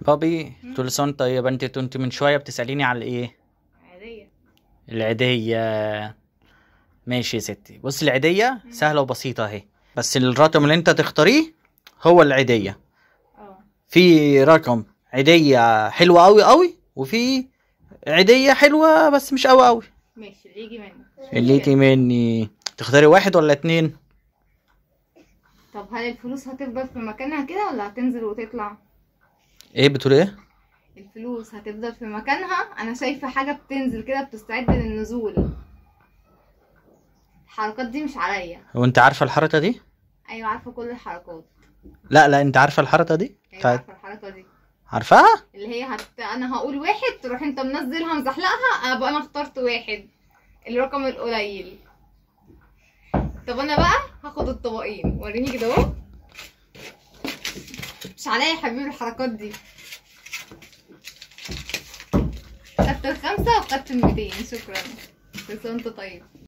بابي كل سنة وأنت طيبة انت انت من شوية بتسأليني على ايه عادية العيدية ماشي يا ستي بص العيدية سهلة وبسيطة اهي بس الرقم اللي انت تختاريه هو العيدية اه في رقم عيدية حلوة أوي أوي وفي عيدية حلوة بس مش أوي أوي ماشي اللي يجي منك اللي يجي مني تختاري واحد ولا اتنين طب هل الفلوس هتفضل في مكانها كده ولا هتنزل وتطلع ايه بتقول ايه الفلوس هتفضل في مكانها انا شايفة حاجة بتنزل كده بتستعد للنزول الحركات دي مش عليا هو انت عارفة الحركة دي ايوه عارفة كل الحركات لا لا انت عارفة الحركة دي ايوه بتاعت- عارفة الحركة دي عارفاها اللي هي هت... انا هقول واحد تروح انت منزلها مزحلقها ابقى انا اخترت واحد الرقم القليل طب انا بقى هاخد الطبقين وريني كده اهو مش عليا يا حبيبي الحركات دي خدت الخمسة وخدت الميتين شكرا كل سنة وانت طيب